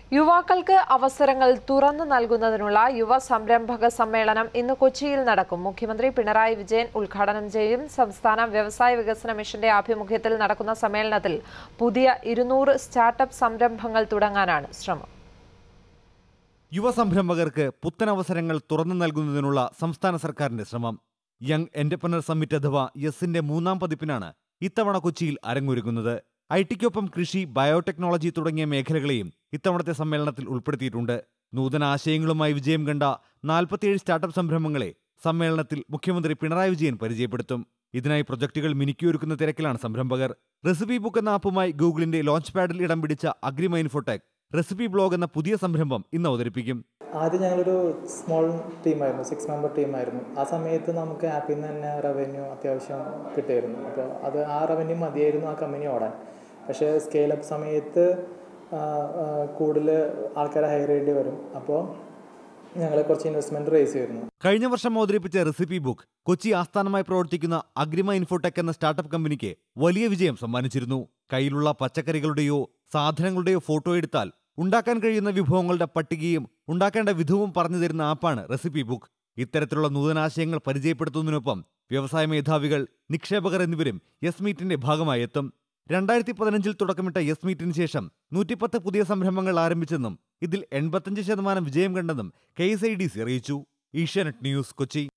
യുവാക്കൾക്ക് അവസരങ്ങൾ തുറന്നു നൽകുന്നതിനുള്ള യുവ സംരംഭക സമ്മേളനം ഇന്ന് കൊച്ചിയിൽ നടക്കും മുഖ്യമന്ത്രി പിണറായി വിജയൻ ഉദ്ഘാടനം ചെയ്യും സംസ്ഥാന വ്യവസായ വികസന മിഷന്റെ ആഭിമുഖ്യത്തിൽ നടക്കുന്ന സമ്മേളനത്തിൽ പുതിയ ഇരുന്നൂറ് സ്റ്റാർട്ടപ്പ് സംരംഭങ്ങൾ തുടങ്ങാനാണ് ശ്രമം യുവ സംരംഭകർക്ക് പുത്തൻ അവസരങ്ങൾ തുറന്നു നൽകുന്നതിനുള്ള സംസ്ഥാന സർക്കാരിന്റെ ശ്രമം യങ് എന്റർപ്രണർ സമ്മിറ്റ് അഥവാ യെസിന്റെ മൂന്നാം പതിപ്പിനാണ് ഇത്തവണ കൊച്ചിയിൽ അരങ്ങൊരുങ്ങുന്നത് ഐ ടിക്കൊപ്പം കൃഷി ബയോടെക്നോളജി തുടങ്ങിയ മേഖലകളെയും ഇത്തവണത്തെ സമ്മേളനത്തിൽ ഉൾപ്പെടുത്തിയിട്ടുണ്ട് നൂതന ആശയങ്ങളുമായി വിജയം കണ്ട നാൽപ്പത്തിയേഴ് സ്റ്റാർട്ടപ്പ് സംരംഭങ്ങളെ സമ്മേളനത്തിൽ മുഖ്യമന്ത്രി പിണറായി വിജയൻ പരിചയപ്പെടുത്തും ഇതിനായി പ്രൊജക്ടുകൾ മിനുക്കിയൊരുക്കുന്ന തിരക്കിലാണ് സംരംഭകർ റെസിപ്പി ബുക്ക് എന്ന ആപ്പുമായി ഗൂഗിളിന്റെ ലോഞ്ച് പാഡിൽ ഇടം പിടിച്ച അഗ്രിമ ഇൻഫോടെക് റെസിപ്പി ബ്ലോഗ് എന്ന പുതിയ സംരംഭം ഇന്ന് അവതരിപ്പിക്കും ആദ്യം ഞങ്ങളൊരു സ്മോൾ ടീമായിരുന്നു സിക്സ് മെമ്പർ ടീമായിരുന്നു ആ സമയത്ത് നമുക്ക് ആപ്പിൽ നിന്ന് തന്നെ റവന്യൂ അത്യാവശ്യം കിട്ടുമായിരുന്നു അപ്പോൾ അത് ആ റവന്യൂ മതിയായിരുന്നു ആ കമ്പനി ഓടാൻ പക്ഷേ സ്കെയിലപ്പ് സമയത്ത് കൂടുതൽ ആൾക്കാരെ ഹയർ ചെയ്യേണ്ടി വരും അപ്പോൾ ഞങ്ങൾ കുറച്ച് ഇൻവെസ്റ്റ്മെൻറ്റ് റേസ് ചെയ്യുന്നു കഴിഞ്ഞ വർഷം അവതരിപ്പിച്ച റെസിപ്പി ബുക്ക് കൊച്ചി ആസ്ഥാനമായി പ്രവർത്തിക്കുന്ന അഗ്രിമ ഇൻഫോടെക് എന്ന സ്റ്റാർട്ടപ്പ് കമ്പനിക്ക് വലിയ വിജയം സമ്മാനിച്ചിരുന്നു കയ്യിലുള്ള പച്ചക്കറികളുടെയോ സാധനങ്ങളുടെയോ ഫോട്ടോ എടുത്താൽ ഉണ്ടാക്കാൻ കഴിയുന്ന വിഭവങ്ങളുടെ പട്ടികയും ഉണ്ടാക്കേണ്ട വിധവും പറഞ്ഞു തരുന്ന ആപ്പാണ് റെസിപ്പി ബുക്ക് ഇത്തരത്തിലുള്ള നൂതനാശയങ്ങൾ പരിചയപ്പെടുത്തുന്നതിനൊപ്പം വ്യവസായ മേധാവികൾ നിക്ഷേപകർ എന്നിവരും യെസ് മീറ്റിന്റെ ഭാഗമായി എത്തും രണ്ടായിരത്തി പതിനഞ്ചിൽ തുടക്കമിട്ട യെസ് മീറ്റിന് ശേഷം നൂറ്റിപ്പത്ത് പുതിയ സംരംഭങ്ങൾ ആരംഭിച്ചെന്നും ഇതിൽ എൺപത്തഞ്ച് ശതമാനം വിജയം കണ്ടെന്നും K S I D C അറിയിച്ചു ഏഷ്യാനെറ്റ് ന്യൂസ് കൊച്ചി